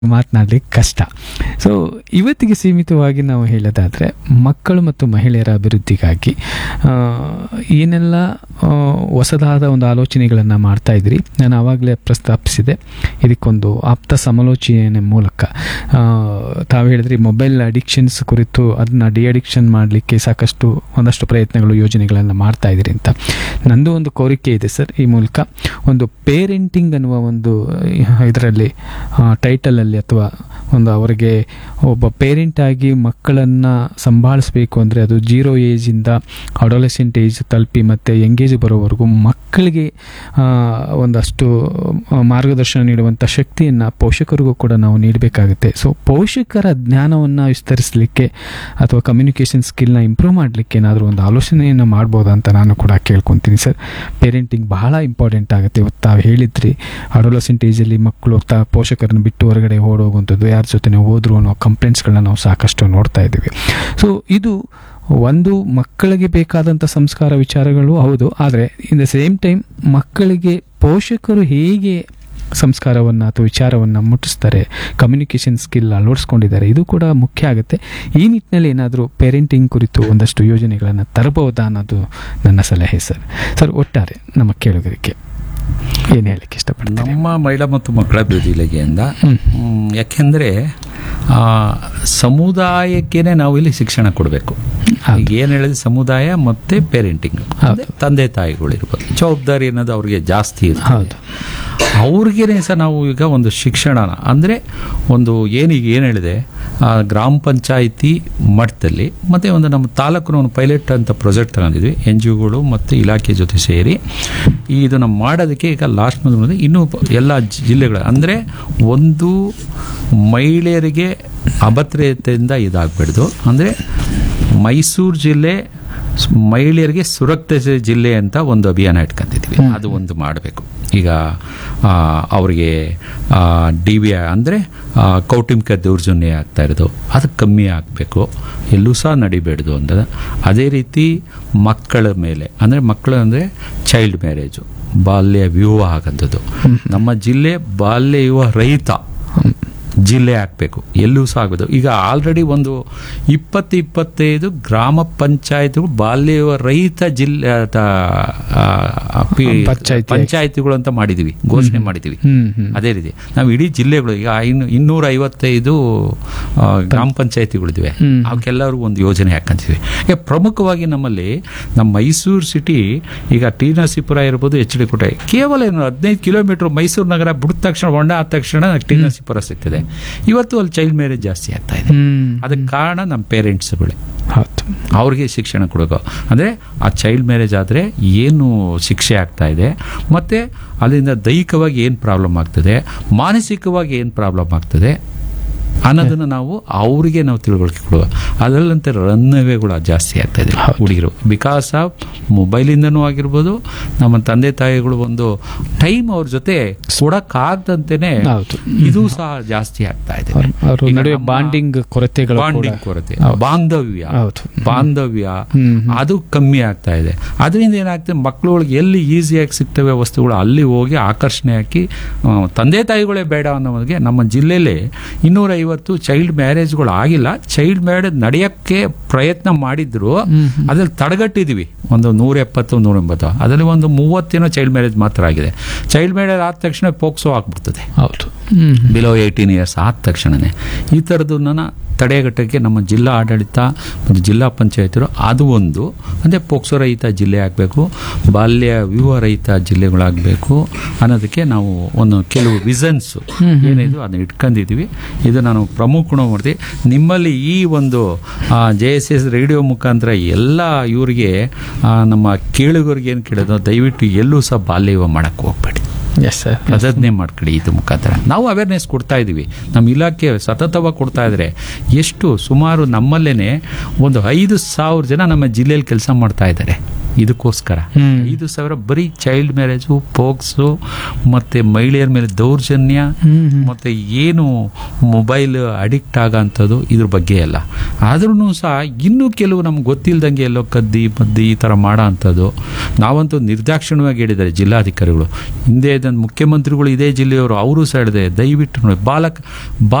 ಮಾತನಾಡ್ಲಿಕ್ಕೆ ಕಷ್ಟ ಸೊ ಇವತ್ತಿಗೆ ಸೀಮಿತವಾಗಿ ನಾವು ಹೇಳೋದಾದರೆ ಮಕ್ಕಳು ಮತ್ತು ಮಹಿಳೆಯರ ಅಭಿವೃದ್ಧಿಗಾಗಿ ಆ, ಏನೆಲ್ಲ ಆ, ಹೊಸದಾದ ಒಂದು ಆಲೋಚನೆಗಳನ್ನು ಮಾಡ್ತಾ ಇದ್ರಿ ನಾನು ಆವಾಗಲೇ ಪ್ರಸ್ತಾಪಿಸಿದೆ ಇದಕ್ಕೊಂದು ಆಪ್ತ ಸಮಾಲೋಚನೆ ಮೂಲಕ ಆ, ತಾವು ಹೇಳಿದ್ರಿ ಮೊಬೈಲ್ ಅಡಿಕ್ಷನ್ಸ್ ಕುರಿತು ಅದನ್ನ ಡಿ ಅಡಿಕ್ಷನ್ ಮಾಡಲಿಕ್ಕೆ ಸಾಕಷ್ಟು ಒಂದಷ್ಟು ಪ್ರಯತ್ನಗಳು ಯೋಜನೆಗಳನ್ನು ಮಾಡ್ತಾ ಇದ್ದೀರಿ ಅಂತ ನಂದು ಒಂದು ಕೋರಿಕೆ ಇದೆ ಸರ್ ಈ ಮೂಲಕ ಒಂದು ಪೇರೆಂಟಿಂಗ್ ಅನ್ನುವ ಒಂದು ಇದರಲ್ಲಿ ಟೈಟಲಲ್ಲಿ ಅಥವಾ ಒಂದು ಅವರಿಗೆ ಒಬ್ಬ ಪೇರೆಂಟ್ ಆಗಿ ಮಕ್ಕಳನ್ನು ಸಂಭಾಳಿಸ್ಬೇಕು ಅಂದರೆ ಅದು ಜೀರೋ ಏಜಿಂದ ಅಡೋಲೆಸೆಂಟ್ ಏಜ್ ತಲುಪಿ ಮತ್ತು ಎಂಗೇಜ್ ಬರೋವರೆಗೂ ಮಕ್ಕಳಿಗೆ ಆ, ಒಂದಷ್ಟು ಆ, ಮಾರ್ಗದರ್ಶನ ನೀಡುವಂಥ ಶಕ್ತಿಯನ್ನು ಪೋಷಕರಿಗೂ ಕೂಡ ನಾವು ನೀಡಬೇಕಾಗುತ್ತೆ ಸೊ ಪೋಷಕರ ಜ್ಞಾನವನ್ನು ವಿಸ್ತರಿಸಲಿಕ್ಕೆ ಅಥವಾ ಕಮ್ಯುನಿಕೇಷನ್ ಸ್ಕಿಲ್ನ ಇಂಪ್ರೂವ್ ಮಾಡಲಿಕ್ಕೆ ಏನಾದರೂ ಒಂದು ಆಲೋಚನೆಯನ್ನು ಮಾಡ್ಬೋದಾ ಅಂತ ನಾನು ಕೂಡ ಕೇಳ್ಕೊತೀನಿ ಸರ್ ಪೇರೆಂಟಿಂಗ್ ಬಹಳ ಇಂಪಾರ್ಟೆಂಟ್ ಆಗುತ್ತೆ ಇವತ್ತು ತಾವು ಹೇಳಿದ್ರಿ ಅಡೋಲಸೆಂಟ್ ಏಜಲ್ಲಿ ಮಕ್ಕಳು ತ ಪೋಷಕರನ್ನು ಬಿಟ್ಟು ಹೊರಗಡೆ ಓಡೋಗುವಂಥದ್ದು ಯಾರ ಜೊತೆ ಹೋದ್ರು ಅನ್ನೋ ಕಂಪ್ಲೇಂಟ್ಸ್ಗಳನ್ನ ನಾವು ಸಾಕಷ್ಟು ನೋಡ್ತಾ ಇದ್ದೀವಿ ಸೊ ಇದು ಒಂದು ಮಕ್ಕಳಿಗೆ ಬೇಕಾದಂಥ ಸಂಸ್ಕಾರ ವಿಚಾರಗಳು ಹೌದು ಆದರೆ ಇನ್ ದ ಸೇಮ್ ಟೈಮ್ ಮಕ್ಕಳಿಗೆ ಪೋಷಕರು ಹೇಗೆ ಸಂಸ್ಕಾರವನ್ನು ಅಥವಾ ವಿಚಾರವನ್ನು ಮುಟ್ಟಿಸ್ತಾರೆ ಕಮ್ಯುನಿಕೇಷನ್ ಸ್ಕಿಲ್ ಅಳವಡಿಸ್ಕೊಂಡಿದ್ದಾರೆ ಇದು ಕೂಡ ಮುಖ್ಯ ಆಗುತ್ತೆ ಈ ನಿಟ್ಟಿನಲ್ಲಿ ಏನಾದರೂ ಪೇರೆಂಟಿಂಗ್ ಕುರಿತು ಒಂದಷ್ಟು ಯೋಜನೆಗಳನ್ನು ತರಬಹುದಾ ಅನ್ನೋದು ನನ್ನ ಸಲಹೆ ಸರ್ ಸರ್ ಒಟ್ಟಾರೆ ನಮ್ಮ ಕೇಳುಗರಿಗೆ ಏನು ಹೇಳಲಿಕ್ಕೆ ಇಷ್ಟಪಡ್ತೀನಿ ನಮ್ಮ ಮಹಿಳಾ ಮತ್ತು ಮಕ್ಕಳ ಅಭಿವೃದ್ಧಿ ಇಲಾಖೆಯಿಂದ ಹ್ಮ್. ಮ್, ಯಾಕೆಂದ್ರೆ ಆ, ಸಮುದಾಯಕ್ಕೇನೆ ನಾವು ಇಲ್ಲಿ ಶಿಕ್ಷಣ ಕೊಡಬೇಕು ಹೌದು. ಈಗ ಏನು ಹೇಳಿದ್ರೆ ಸಮುದಾಯ ಮತ್ತೆ ಪೇರೆಂಟಿಂಗ್ ಹೌದು. ತಂದೆ ತಾಯಿಗಳು ಇರ್ಬೋದು ಜವಾಬ್ದಾರಿ ಅನ್ನೋದು ಅವ್ರಿಗೆ ಜಾಸ್ತಿ ಇರುತ್ತೆ ಹೌದು ಅವ್ರಿಗೇನೆ ಸಹ ನಾವು ಈಗ ಒಂದು ಶಿಕ್ಷಣನ ಅಂದರೆ ಒಂದು ಏನೀಗ ಏನು ಹೇಳಿದೆ ಆ, ಗ್ರಾಮ ಪಂಚಾಯಿತಿ ಮಟ್ಟದಲ್ಲಿ ಮತ್ತು ಒಂದು ನಮ್ಮ ತಾಲೂಕಿನ ಒಂದು ಪೈಲಟ್ ಅಂತ ಪ್ರಾಜೆಕ್ಟ್ ತಗೊಂಡಿದ್ವಿ ಎನ್ ಜಿ ಒಗಳು ಮತ್ತು ಇಲಾಖೆ ಜೊತೆ ಸೇರಿ ಇದು ನಾವು ಮಾಡೋದಕ್ಕೆ ಈಗ ಲಾಸ್ಟ್ ಮಂತ್ ಇನ್ನೂ ಪ- ಎಲ್ಲ ಜಿಲ್ಲೆಗಳು ಅಂದರೆ ಒಂದು ಮಹಿಳೆಯರಿಗೆ ಅಭದ್ರತೆಯಿಂದ ಇದಾಗಬಾರ್ದು ಅಂದರೆ ಮೈಸೂರು ಜಿಲ್ಲೆ ಸ್- ಮಹಿಳೆಯರಿಗೆ ಸುರಕ್ಷಿತ ಜಿಲ್ಲೆ ಅಂತ ಒಂದು ಅಭಿಯಾನ ಇಟ್ಕೊಂತಿದ್ವಿ ಅದು ಒಂದು ಮಾಡಬೇಕು ಈಗ ಆ, ಅವ್ರಿಗೆ ಡಿ ವಿ ಅಂದರೆ ಕೌಟುಂಬಿಕ ದೌರ್ಜನ್ಯ ಆಗ್ತಾ ಇರೋದು ಅದು ಕಮ್ಮಿ ಆಗಬೇಕು ಎಲ್ಲೂ ಸಹ ನಡಿಬೇಡ್ದು ಅಂತ ಅದೇ ರೀತಿ ಮಕ್ಕಳ ಮೇಲೆ ಅಂದರೆ ಮಕ್ಕಳು ಅಂದರೆ ಚೈಲ್ಡ್ ಮ್ಯಾರೇಜು ಬಾಲ್ಯ ವಿವಾಹ ಆಗಂಥದ್ದು ನಮ್ಮ ಜಿಲ್ಲೆ ಬಾಲ್ಯ ವಿವಾಹ ರಹಿತ ಜಿಲ್ಲೆ ಆಗಬೇಕು ಎಲ್ಲೂ ಸಹ ಆಗೋದು ಈಗ ಆಲ್ರೆಡಿ ಒಂದು ಇಪ್ಪತ್ತು ಇಪ್ಪತ್ತೈದು ಗ್ರಾಮ ಪಂಚಾಯತ್ಗಳು ಬಾಲ್ಯ ವಿವಾಹ ರಹಿತ ಜಿಲ್ಲೆ ಆ, ಆ, ಪಿ- ಪಂಚಾಯ್ತಿ. ಪಂಚಾಯತಿಗಳು ಅಂತ ಮಾಡಿದೀವಿ ಘೋಷಣೆ ಮಾಡಿದೀವಿ ಹ್ಮ್ ಹ್ಮ್ ಅದೇ ರೀತಿ ನಾವು ಇಡೀ ಜಿಲ್ಲೆಗಳು ಈಗ ಇನ್ನು ಇನ್ನೂರ ಐವತ್ತೈದು ಆ, ಗ್ರಾಮ ಪಂಚಾಯತಿಗಳಿವೆ ಹ್ಮ್. ಅವಕ್ಕೆಲ್ಲರೂ ಒಂದು ಯೋಜನೆ ಹಾಕಂತೀವಿ ಈಗ ಪ್ರಮುಖವಾಗಿ ನಮ್ಮಲ್ಲಿ ನಮ್ಮ ಮೈಸೂರು ಸಿಟಿ ಈಗ ಟಿ ನರಸೀಪುರ ಇರ್ಬೋದು ಎಚ್ ಡಿ ಕೋಟೆ ಕೇವಲ ಏನು ಹದಿನೈದು ಕಿಲೋಮೀಟರ್ ಮೈಸೂರು ನಗರ ಬಿಡಿದ ತಕ್ಷಣ ಹೊಂಡ ಆದ ತಕ್ಷಣ ಟಿ ನರಸೀಪುರ ಸಿಗ್ತದೆ ಇವತ್ತು ಅಲ್ಲಿ ಚೈಲ್ಡ್ ಮ್ಯಾರೇಜ್ ಜಾಸ್ತಿ ಆಗ್ತಾ ಇದೆ ಹ್ಮ್ ಅದಕ್ಕೆ ಕಾರಣ ನಮ್ಮ ಪೇರೆಂಟ್ಸ್ಗಳೇ ಹೌದು ಅವ್ರಿಗೆ ಶಿಕ್ಷಣ ಕೊಡೋದು ಅಂದರೆ ಆ ಚೈಲ್ಡ್ ಮ್ಯಾರೇಜ್ ಆದರೆ ಏನು ಶಿಕ್ಷೆ ಆಗ್ತಾ ಇದೆ ಮತ್ತು ಅಲ್ಲಿಂದ ದೈಹಿಕವಾಗಿ ಏನು ಪ್ರಾಬ್ಲಮ್ ಆಗ್ತದೆ ಮಾನಸಿಕವಾಗಿ ಏನು ಪ್ರಾಬ್ಲಮ್ ಆಗ್ತದೆ ಅನ್ನೋದನ್ನು ನಾವು ಅವರಿಗೆ ನಾವು ತಿಳುವಳಿಕೆ ಕೊಡುವ ಅದರಲ್ಲಂತೆ ರನ್ ಅವೇಗಳು ಜಾಸ್ತಿ ಆಗ್ತಾ ಇದೆ ಹೌದು. ಹುಡುಗಿರು ಬಿಕಾಸ್ ಆಫ್ ಮೊಬೈಲಿಂದನೂ ಆಗಿರ್ಬೋದು ನಮ್ಮ ತಂದೆ ತಾಯಿಗಳು ಒಂದು ಟೈಮ್ ಅವ್ರ ಜೊತೆ ಕೊಡಕ್ಕಾಗ್ದಂತೆನೆ ಹೌದು. ಇದು ಸಹ ಜಾಸ್ತಿ ಆಗ್ತಾ ಇದೆ ಅವ್ರ- ಅವ್ರ ಈಗ ನಡುವೆ ನಮ್ಮ ಬಾಂಡಿಂಗ್ ಕೊರತೆಗಳು ಕೂಡ ಬಾಂಡಿಂಗ್ ಕೊರತೆ ಹೌದು. ಬಾಂಧವ್ಯ ಹೌದು. ಬಾಂಧವ್ಯ ಹ್ಮ್, ಹ್ಮ್. ಅದು ಕಮ್ಮಿ ಆಗ್ತಾ ಇದೆ ಅದರಿಂದ ಏನಾಗ್ತದೆ ಮಕ್ಕಳುಗಳಿಗೆ ಎಲ್ಲಿ ಈಸಿಯಾಗಿ ಸಿಗ್ತವೆ ವಸ್ತುಗಳು ಅಲ್ಲಿ ಹೋಗಿ ಆಕರ್ಷಣೆ ಹಾಕಿ ಆ, ತಂದೆ ತಾಯಿಗಳೇ ಬೇಡ ಅನ್ನೋರಿಗೆ ನಮ್ಮ ಜಿಲ್ಲೆಯಲ್ಲಿ ಇನ್ನೂರ ಐವತ್ತು ಚೈಲ್ಡ್ ಮ್ಯಾರೇಜ್ಗಳು ಆಗಿಲ್ಲ ಚೈಲ್ಡ್ ಮ್ಯಾರೇಜ್ ನಡೆಯೋಕ್ಕೆ ಪ್ರಯತ್ನ ಮಾಡಿದ್ರು ಅದ್ರಲ್ಲಿ ತಡೆಗಟ್ಟಿದೀವಿ ಒಂದು ನೂರ ಎಪ್ಪತ್ತು ನೂರ ಎಂಬತ್ತು ಅದರಲ್ಲಿ ಒಂದು ಮೂವತ್ತೇನೋ ಚೈಲ್ಡ್ ಮ್ಯಾರೇಜ್ ಮಾತ್ರ ಆಗಿದೆ ಚೈಲ್ಡ್ ಮ್ಯಾರೇಜ್ ಆದ ತಕ್ಷಣ ಪೋಕ್ಸೋ ಆಗ್ಬಿಡ್ತದೆ ಹೌದು ಹ್ಮ್ ಬಿಲೋ ಏಯ್ಟೀನ್ ಇಯರ್ಸ್ ಆದ ತಕ್ಷಣವೇ ಈ ಥರದನ್ನ ತಡೆಗಟ್ಟಕ್ಕೆ ನಮ್ಮ ಜಿಲ್ಲಾ ಆಡಳಿತ ಮತ್ತು ಜಿಲ್ಲಾ ಪಂಚಾಯತರು ಅದು ಒಂದು ಅಂದರೆ ಪೋಕ್ಸೋ ರಹಿತ ಜಿಲ್ಲೆ ಆಗಬೇಕು ಬಾಲ್ಯ ವಿವಾಹ ರಹಿತ ಜಿಲ್ಲೆಗಳಾಗಬೇಕು ಅನ್ನೋದಕ್ಕೆ ನಾವು ಒಂದು ಕೆಲವು ವಿಷನ್ಸು ಏನಿದು ಅದನ್ನ ಇಟ್ಕೊಂಡಿದ್ದೀವಿ ಇದು ನಾನು ಪ್ರಮುಖ ಮಾಡ್ತೀವಿ ನಿಮ್ಮಲ್ಲಿ ಈ ಒಂದು ಜೆ ಎಸ್ ಎಸ್ ರೇಡಿಯೋ ಮುಖಾಂತರ ಎಲ್ಲ ಇವರಿಗೆ ಆ, ನಮ್ಮ ಕೇಳುಗರಿಗೆ ಏನು ಕೇಳೋದು ದಯವಿಟ್ಟು ಎಲ್ಲೂ ಸಹ ಬಾಲ್ಯ ವಿವಾಹ ಮಾಡೋಕ್ಕೆ ಹೋಗ್ಬೇಡಿ ಎಸ್ ಸರ್ ಪ್ರತಿಜ್ಞೆ ಮಾಡ್ಕೊಳ್ಳಿ ಇದು ಮುಖಾಂತರ ನಾವು ಅವೇರ್ನೆಸ್ ಕೊಡ್ತಾ ಇದ್ದೀವಿ ನಮ್ಮ ಇಲಾಖೆ ಸತತವಾಗಿ ಕೊಡ್ತಾ ಇದ್ದಾರೆ ಎಷ್ಟು ಸುಮಾರು ನಮ್ಮಲ್ಲೇನೆ ಒಂದು ಐದು ಸಾವಿರ ಜನ ನಮ್ಮ ಜಿಲ್ಲೆಯಲ್ಲಿ ಕೆಲಸ ಮಾಡ್ತಾ ಇದ್ದಾರೆ ಇದಕ್ಕೋಸ್ಕರ ಹ್ಮ್. ಐದು ಸಾವಿರ ಬರೀ ಚೈಲ್ಡ್ ಮ್ಯಾರೇಜು ಪೋಕ್ಸು ಮತ್ತೆ ಮಹಿಳೆಯರ ಮೇಲೆ ದೌರ್ಜನ್ಯ ಹ್ಮ್, ಹ್ಮ್. ಮತ್ತೆ ಏನು ಮೊಬೈಲ್ ಅಡಿಕ್ಟ್ ಆಗೋಂಥದ್ದು ಇದ್ರ ಬಗ್ಗೆ ಅಲ್ಲ ಆದ್ರೂ ಸಹ ಇನ್ನೂ ಕೆಲವು ನಮ್ಗೆ ಗೊತ್ತಿಲ್ದಂಗೆ ಎಲ್ಲೋ ಕದ್ದಿ ಮದ್ದಿ ಈ ಥರ ಮಾಡೋ ಅಂಥದ್ದು ನಾವಂತೂ ನಿರ್ದಾಕ್ಷಿಣ್ಯವಾಗಿ ಹೇಳಿದ್ದಾರೆ ಜಿಲ್ಲಾಧಿಕಾರಿಗಳು ಹಿಂದೆ ಇದ್ದಂಥ ಮುಖ್ಯಮಂತ್ರಿಗಳು ಇದೇ ಜಿಲ್ಲೆಯವರು ಅವರು ಸಹ ಹೇಳಿದೆ ದಯವಿಟ್ಟು ನೋಡಿ ಬಾಲಕ